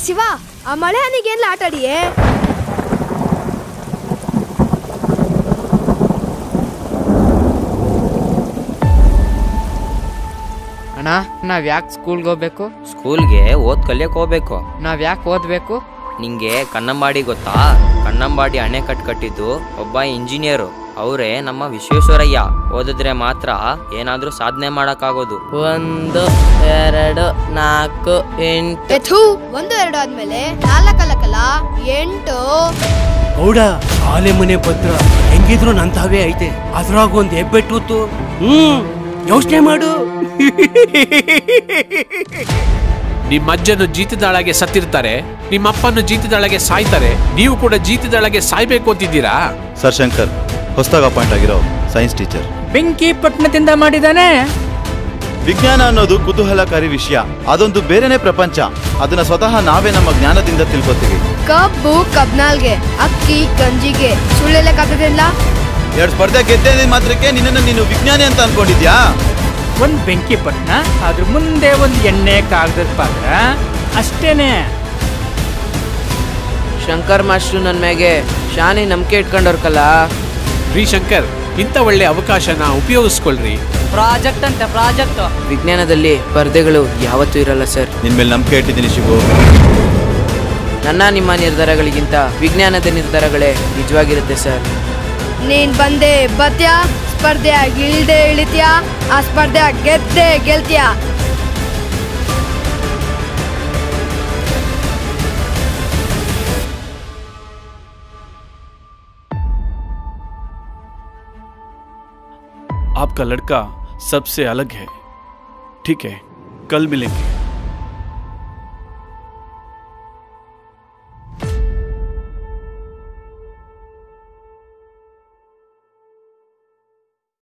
ಶಿವ ಆ ಮಳೆ ಹನಿಗೆ ಎಲ್ಲ ಆಟ ಆಡಿಯೇ ಅಣ್ಣ ನಾವ್ ಯಾಕೆ ಸ್ಕೂಲ್ಗೆ ಹೋಗ್ಬೇಕು ಸ್ಕೂಲ್ಗೆ ಓದ್ ಕಲಿಯಕ್ ಹೋಗ್ಬೇಕು ನಾವ್ ಯಾಕೆ ಓದ್ಬೇಕು ನಿಂಗೆ ಕನ್ನಂಬಾಡಿ ಗೊತ್ತಾ ಕನ್ನಂಬಾಡಿ ಅಣೆಕಟ್ಟು ಕಟ್ಟಿದ್ದು ಒಬ್ಬ ಇಂಜಿನಿಯರು ಅವರೇ ನಮ್ಮ ವಿಶ್ವೇಶ್ವರಯ್ಯ ಓದಿದ್ರೆ ಮಾತ್ರ ಏನಾದ್ರೂ ಸಾಧನೆ ಮಾಡಕ್ಕಾಗೋದು ಒಂದು ಎರಡು ನಾಲ್ಕು ಎಂಟು ಎಥು ಒಂದು ಎರಡು ಆದ್ಮೇಲೆ ನಾಲ್ಕಲ್ಲಕಲ್ಲ ಎಂಟು ಗೌಡ ಆಲೆ ಮನೆ ಭದ್ರ ಹೆಂಗಿದ್ರು ನಂತಾವೇ ಐತೆ ಅದ್ರಾಗ ಒಂದ್ ಹೆಬ್ಬೆಟ್ಟುತ್ತು ಹ್ಮ್ ಯೋಚನೆ ಮಾಡು ನಿಮ್ಮ ಅಜ್ಜನು ಜೀತದಾಳಗೆ ಸತ್ತಿರ್ತಾರೆ ನಿಮ್ಮ ಅಪ್ಪನು ಜೀತದಾಳಗೆ ಸಾಯ್ತಾರೆ ನೀವು ಕೂಡ ಜೀತದಾಳಗೆ ಸಾಯ್ಬೇಕು ಅಂತಿದ್ದೀರಾ ಸರ್ ಶಂಕರ್ ಹೊಸದಾಗ ಅಪಾಯಿಂಟ್ ಆಗಿರೋ ಸೈನ್ಸ್ ಟೀಚರ್ ಬೆಂಕಿ ಪಟ್ಟಣದಿಂದ ಮಾಡಿದಾನೆ ವಿಜ್ಞಾನ ಅನ್ನೋದು ಕುತೂಹಲಕಾರಿ ವಿಷಯ ಅದೊಂದು ಬೇರೆನೇ ಪ್ರಪಂಚ ಅದನ್ನ ಸ್ವತಃ ನಾವೇ ನಮ್ಮ ಜ್ಞಾನದಿಂದ ತಿಳ್ಕೊತೀವಿ ಕಬ್ಬು ಕಬ್ನಾಲ್ಗೆ ಅಕ್ಕಿ ಗಂಜಿಗೆ ಸುಳ್ಳೆಲ್ಲಕ್ಕಾಗದಿಲ್ಲ ಎರಡು ಸ್ಪರ್ಧೆ ಗೆದ್ದೆ ಮಾತ್ರಕ್ಕೆ ನಿನ್ನನ್ನು ನೀನು ವಿಜ್ಞಾನಿ ಅಂತ ಅನ್ಕೊಂಡಿದ್ಯಾ ಒಂದ್ ಬೆಂಕಿ ಪಟ್ಟಣ ಅದ್ರ ಮುಂದೆ ಒಂದ್ ಎಣ್ಣೆ ಕಾಗದದ ಪಾತ್ರ ಅಷ್ಟೇನೆ ಶಂಕರ್ ಮಾಸ್ಟ್ರು ನನ್ನ ಮ್ಯಾಗೆ ಶಾನೆ ನಂಬಿಕೆ ಇಟ್ಕೊಂಡವ್ರಕಲ್ಲ ರೀ ಶಂಕರ್ ಇಂಥ ಒಳ್ಳೆ ಅವಕಾಶನ ಉಪಯೋಗಿಸ್ಕೊಳ್ರಿ ಪ್ರಾಜೆಕ್ಟ್ ಅಂತ ಪ್ರಾಜೆಕ್ಟ್ ವಿಜ್ಞಾನದಲ್ಲಿ ಸ್ಪರ್ಧೆಗಳು ಯಾವತ್ತೂ ಇರಲ್ಲ ಸರ್ ನಿನ್ ಮೇಲೆ ನಂಬಿಕೆ ಇಟ್ಟಿದ್ದೀನಿ ಶಿವು ನನ್ನ ನಿಮ್ಮ ನಿರ್ಧಾರಗಳಿಗಿಂತ ವಿಜ್ಞಾನದ ನಿರ್ಧಾರಗಳೇ ನಿಜವಾಗಿರುತ್ತೆ ಸರ್ ನೀನ್ ಬಂದೆ ಬತ್ಯಾ ಸ್ಪರ್ಧೆ ಇಳ್ದೆ ಇಳಿತ್ಯಾ ಆ ಸ್ಪರ್ಧೆ ಗೆದ್ದೆ ಗೆಲ್ತ್ಯಾ आपका लड़का सबसे अलग है ठीक है कल मिलेंगे